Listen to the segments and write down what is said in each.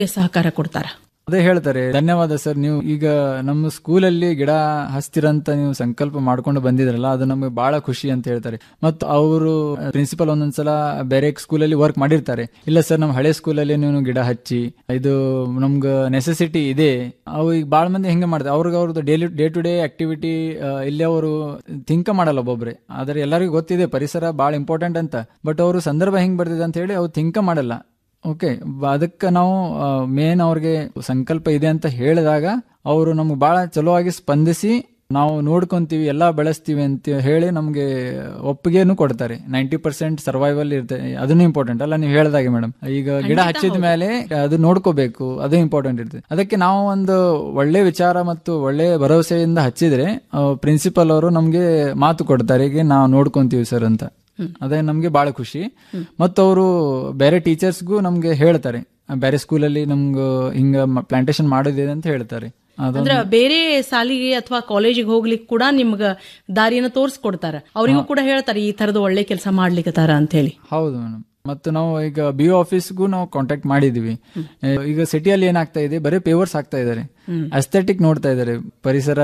ಸಹಕಾರ ಕೊಡ್ತಾರ ಅದೇ ಹೇಳ್ತಾರೆ ಧನ್ಯವಾದ ಸರ್ ನೀವು ಈಗ ನಮ್ಮ ಸ್ಕೂಲಲ್ಲಿ ಗಿಡ ಹಸ್ತಿರಂತ ನೀವು ಸಂಕಲ್ಪ ಮಾಡ್ಕೊಂಡು ಬಂದಿದ್ರಲ್ಲ ಅದು ನಮಗೆ ಬಹಳ ಖುಷಿ ಅಂತ ಹೇಳ್ತಾರೆ ಮತ್ತು ಅವರು ಪ್ರಿನ್ಸಿಪಲ್ ಒಂದೊಂದ್ಸಲ ಬೇರೆ ಸ್ಕೂಲಲ್ಲಿ ವರ್ಕ್ ಮಾಡಿರ್ತಾರೆ ಇಲ್ಲ ಸರ್ ನಮ್ಮ ಹಳೆ ಸ್ಕೂಲಲ್ಲಿ ನೀವು ಗಿಡ ಹಚ್ಚಿ ಇದು ನಮ್ಗೆ ನೆಸೆಸಿಟಿ ಇದೆ ಅವು ಈಗ ಭಾಳ ಮಂದಿ ಹೆಂಗೆ ಮಾಡ್ತಾರೆ ಅವ್ರಿಗೆ ಅವ್ರದ್ದು daily day to day activity ಇಲ್ಲಿ ಅವರು ಥಿಂಕ್ ಮಾಡಲ್ಲ ಒಬ್ಬೊಬ್ರೆ ಆದರೆ ಎಲ್ಲರಿಗೂ ಗೊತ್ತಿದೆ ಪರಿಸರ ಭಾಳ ಇಂಪಾರ್ಟೆಂಟ್ ಅಂತ ಬಟ್ ಅವರು ಸಂದರ್ಭ ಹೆಂಗೆ ಬರ್ತಿದೆ ಅಂತ ಹೇಳಿ ಅವ್ರು ಥಿಂಕ್ ಮಾಡಲ್ಲ ಓಕೆ ಅದಕ್ಕೆ ನಾವು ಮೇನ್ ಅವ್ರಿಗೆ ಸಂಕಲ್ಪ ಇದೆ ಅಂತ ಹೇಳಿದಾಗ ಅವರು ನಮ್ಗೆ ಬಹಳ ಚಲೋವಾಗಿ ಸ್ಪಂದಿಸಿ ನಾವು ನೋಡ್ಕೊಂತೀವಿ ಎಲ್ಲ ಬೆಳೆಸ್ತೀವಿ ಅಂತ ಹೇಳಿ ನಮಗೆ ಒಪ್ಪಿಗೆನೂ ಕೊಡ್ತಾರೆ ನೈಂಟಿ ಪರ್ಸೆಂಟ್ ಸರ್ವೈವಲ್ ಇರುತ್ತೆ ಅದನ್ನು ಇಂಪಾರ್ಟೆಂಟ್ ಅಲ್ಲ ನೀವು ಹೇಳ್ದಾಗೆ ಮೇಡಮ್ ಈಗ ಗಿಡ ಹಚ್ಚಿದ ಮೇಲೆ ಅದು ನೋಡ್ಕೋಬೇಕು ಅದು ಇಂಪಾರ್ಟೆಂಟ್ ಇರುತ್ತೆ ಅದಕ್ಕೆ ನಾವು ಒಂದು ಒಳ್ಳೆ ವಿಚಾರ ಮತ್ತು ಒಳ್ಳೆ ಭರವಸೆಯಿಂದ ಹಚ್ಚಿದ್ರೆ ಪ್ರಿನ್ಸಿಪಲ್ ಅವರು ನಮಗೆ ಮಾತು ಕೊಡ್ತಾರೆ ಈಗ ನಾವು ನೋಡ್ಕೊಂತೀವಿ ಸರ್ ಅಂತ ಅದೇ ನಮ್ಗೆ ಬಹಳ ಖುಷಿ ಮತ್ತು ಅವರು ಬೇರೆ ಟೀಚರ್ಸ್ಗೂ ನಮ್ಗೆ ಹೇಳ್ತಾರೆ ಬೇರೆ ಸ್ಕೂಲಲ್ಲಿ ನಮ್ಗೆ ಹಿಂಗ ಪ್ಲಾಂಟೇಶನ್ ಮಾಡೋದಿದೆ ಅಂತ ಹೇಳ್ತಾರೆ ಅಂದ್ರ ಬೇರೆ ಸಾಲಿಗೆ ಅಥವಾ ಕಾಲೇಜಿಗೆ ಹೋಗ್ಲಿಕ್ಕೆ ಕೂಡ ನಿಮ್ಗ ದಾರಿನ ತೋರಿಸ್ಕೊಡ್ತಾರ ಅವರಿಗೂ ಕೂಡ ಹೇಳ್ತಾರೆ ಈ ತರದ ಒಳ್ಳೆ ಕೆಲಸ ಮಾಡ್ಲಿಕ್ಕತ್ತಾರ ಅಂತ ಹೇಳಿ ಹೌದು ಮೇಡಮ್ ಮತ್ತು ನಾವು ಈಗ ಬಿ ಆಫೀಸ್ಗೂ ನಾವು ಕಾಂಟ್ಯಾಕ್ಟ್ ಮಾಡಿದೀವಿ ಈಗ ಸಿಟಿಯಲ್ಲಿ ಏನಾಗ್ತಾ ಇದೆ ಬರೀ ಪೇವರ್ಸ್ ಆಗ್ತಾ ಇದಾರೆ ಅಸ್ಥೆಟಿಕ್ ನೋಡ್ತಾ ಇದಾರೆ ಪರಿಸರ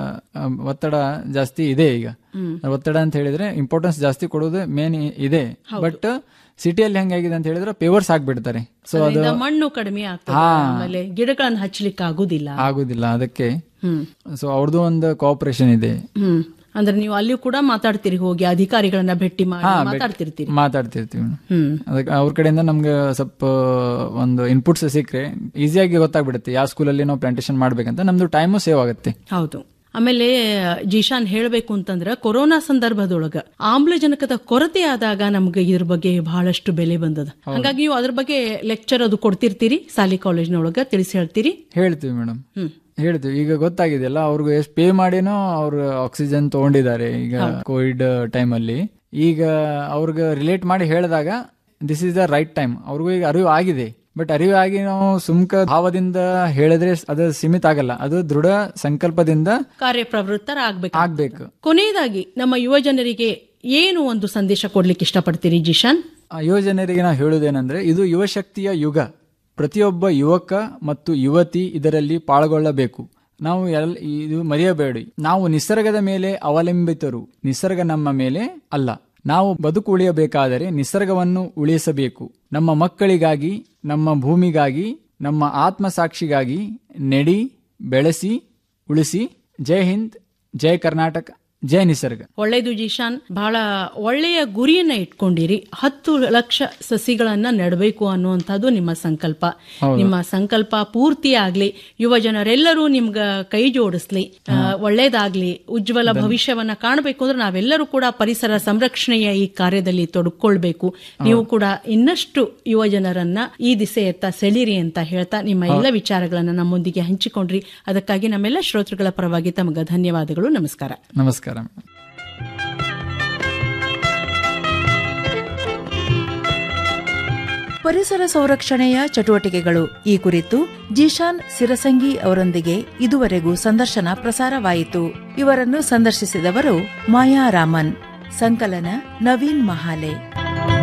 ಒತ್ತಡ ಜಾಸ್ತಿ ಇದೆ ಈಗ ಒತ್ತಡ ಅಂತ ಹೇಳಿದ್ರೆ ಇಂಪಾರ್ಟೆನ್ಸ್ ಜಾಸ್ತಿ ಕೊಡೋದು ಮೇನ್ ಇದೆ ಬಟ್ ಸಿಟಿಯಲ್ಲಿ ಹೆಂಗಾಗಿದೆ ಅಂತ ಹೇಳಿದ್ರೆ ಪೇವರ್ಸ್ ಆಗ್ಬಿಡ್ತಾರೆ ಸೊ ಅದು ಮಣ್ಣು ಕಡಿಮೆ ಆಗ್ತದೆ ಆಮೇಲೆ ಗಿಡಗಳನ್ನ ಹಚ್ಚಲಿಕ್ಕೆ ಆಗುದಿಲ್ಲ ಆಗುದಿಲ್ಲ ಅದಕ್ಕೆ ಸೊ ಅವ್ರದ್ದು ಒಂದು ಕೋಆಪರೇಷನ್ ಇದೆ ಹ್ಮ್ ಅಂದ್ರೆ ನೀವು ಅಲ್ಲಿಯೂ ಕೂಡ ಮಾತಾಡ್ತೀರಿ ಹೋಗಿ ಅಧಿಕಾರಿಗಳನ್ನ ಭೇಟಿ ಮಾಡಿ ಮಾತಾಡ್ತಿರ್ತೀರಿ ಮಾತಾಡ್ತಿರ್ತೀವಿ ಹ್ಮ್ ಅದಕ್ಕೆ ಅವ್ರ ಕಡೆಯಿಂದ ನಮ್ಗೆ ಸ್ವಲ್ಪ ಒಂದು ಇನ್ಪುಟ್ಸ್ ಸಿಕ್ಕರೆ ಈಸಿಯಾಗಿ ಗೊತ್ತಾಗ್ಬಿಡುತ್ತೆ ಯಾವ ಸ್ಕೂಲಲ್ಲಿ ನಾವು ಪ್ಲಾಂಟೇಶನ್ ಮಾಡ್ಬೇಕಂತ ನಮ್ದು ಟೈಮು ಸೇವ್ ಆಗುತ್ತೆ ಹೌದು ಆಮೇಲೆ ಜೀಶಾನ್ ಹೇಳಬೇಕು ಅಂತಂದ್ರ ಕೊರೋನಾ ಸಂದರ್ಭದೊಳಗ ಆಮ್ಲಜನಕದ ಕೊರತೆ ಆದಾಗ ನಮ್ಗೆ ಇದ್ರ ಬಗ್ಗೆ ಬಹಳಷ್ಟು ಬೆಲೆ ಬಂದದ ಹಾಗಾಗಿ ನೀವು ಅದ್ರ ಬಗ್ಗೆ ಲೆಕ್ಚರ್ ಅದು ಕೊಡ್ತಿರ್ತೀರಿ ಸಾಲಿ ಕಾಲೇಜ್ನೊಳಗ ತಿಳಿಸಿ ಹೇಳ್ತೀರಿ ಹೇಳ್ತೀವಿ ಮೇಡಮ್ ಹೇಳ್ತೀವಿ ಈಗ ಗೊತ್ತಾಗಿದೆಯಲ್ಲ ಅವ್ರಿಗೆ ಎಷ್ಟು ಪೇ ಮಾಡಿನೂ ಅವ್ರು ಆಕ್ಸಿಜನ್ ತಗೊಂಡಿದ್ದಾರೆ ಈಗ ಕೋವಿಡ್ ಟೈಮಲ್ಲಿ ಈಗ ಅವ್ರಿಗೆ ರಿಲೇಟ್ ಮಾಡಿ ಹೇಳಿದಾಗ this is the right time ಅವ್ರಿಗೂ ಈಗ ಅರಿವು ಆಗಿದೆ ಬಟ್ ಅರಿವಾಗಿ ನಾವು ಸುಮ್ಕ ಭಾವದಿಂದ ಹೇಳಿದ್ರೆ ಅದು ಸೀಮಿತ ಆಗಲ್ಲ ಅದು ದೃಢ ಸಂಕಲ್ಪದಿಂದ ಕಾರ್ಯಪ್ರವೃತ್ತರಾಗ್ಬೇಕು ಆಗ್ಬೇಕು ಕೊನೆಯದಾಗಿ ನಮ್ಮ ಯುವ ಜನರಿಗೆ ಏನು ಒಂದು ಸಂದೇಶ ಕೊಡ್ಲಿಕ್ಕೆ ಇಷ್ಟಪಡ್ತೀರಿ ಜಿಶಾನ್ ಆ ಯುವಜನರಿಗೆ ನಾವು ಹೇಳುವುದೇನೆಂದ್ರೆ ಇದು ಯುವ ಶಕ್ತಿಯ ಯುಗ ಪ್ರತಿಯೊಬ್ಬ ಯುವಕ ಮತ್ತು ಯುವತಿ ಇದರಲ್ಲಿ ಪಾಲ್ಗೊಳ್ಳಬೇಕು ನಾವು ಎಲ್ ಇದು ಮರೆಯಬೇಡಿ ನಾವು ನಿಸರ್ಗದ ಮೇಲೆ ಅವಲಂಬಿತರು ನಿಸರ್ಗ ನಮ್ಮ ಮೇಲೆ ಅಲ್ಲ ನಾವು ಬದುಕು ಉಳಿಯಬೇಕಾದರೆ ನಿಸರ್ಗವನ್ನು ಉಳಿಸಬೇಕು ನಮ್ಮ ಮಕ್ಕಳಿಗಾಗಿ ನಮ್ಮ ಭೂಮಿಗಾಗಿ ನಮ್ಮ ಆತ್ಮಸಾಕ್ಷಿಗಾಗಿ ನೆಡಿ ಬೆಳೆಸಿ ಉಳಿಸಿ ಜೈ ಹಿಂದ್ ಜೈ ಕರ್ನಾಟಕ ಜೈ ನಿಸರ್ಗ ಒಳ್ಳೇದು ಜಿಶಾನ್ ಬಹಳ ಒಳ್ಳೆಯ ಗುರಿಯನ್ನ ಇಟ್ಕೊಂಡಿರಿ ಹತ್ತು ಲಕ್ಷ ಸಸಿಗಳನ್ನ ನೆಡಬೇಕು ಅನ್ನುವಂಥದ್ದು ನಿಮ್ಮ ಸಂಕಲ್ಪ ನಿಮ್ಮ ಸಂಕಲ್ಪ ಪೂರ್ತಿ ಆಗ್ಲಿ ಯುವ ಜನರೆಲ್ಲರೂ ನಿಮ್ಗ ಕೈ ಜೋಡಿಸ್ಲಿ ಆ, ಒಳ್ಳೇದಾಗ್ಲಿ ಉಜ್ವಲ ಭವಿಷ್ಯವನ್ನ ಕಾಣಬೇಕು ಅಂದ್ರೆ ನಾವೆಲ್ಲರೂ ಕೂಡ ಪರಿಸರ ಸಂರಕ್ಷಣೆಯ ಈ ಕಾರ್ಯದಲ್ಲಿ ತೊಡಕೊಳ್ಬೇಕು ನೀವು ಕೂಡ ಇನ್ನಷ್ಟು ಯುವ ಜನರನ್ನ ಈ ದಿಸೆಯತ್ತ ಸೆಳಿರಿ ಅಂತ ಹೇಳ್ತಾ ನಿಮ್ಮ ಎಲ್ಲ ವಿಚಾರಗಳನ್ನ ನಮ್ಮೊಂದಿಗೆ ಹಂಚಿಕೊಂಡ್ರಿ ಅದಕ್ಕಾಗಿ ನಮ್ಮೆಲ್ಲ ಶ್ರೋತೃಗಳ ಪರವಾಗಿ ತಮಗ ಧನ್ಯವಾದಗಳು ನಮಸ್ಕಾರ ನಮಸ್ಕಾರ ಮೇಡಮ್ ಪರಿಸರ ಸಂರಕ್ಷಣೆಯ ಚಟುವಟಿಕೆಗಳು ಈ ಕುರಿತು ಜಿಶಾನ್ ಸಿರಸಂಗಿ ಅವರೊಂದಿಗೆ ಇದುವರೆಗೂ ಸಂದರ್ಶನ ಪ್ರಸಾರವಾಯಿತು ಇವರನ್ನು ಸಂದರ್ಶಿಸಿದವರು ಮಾಯಾ ರಾಮನ್ ಸಂಕಲನ ನವೀನ್ ಮಹಾಲೆ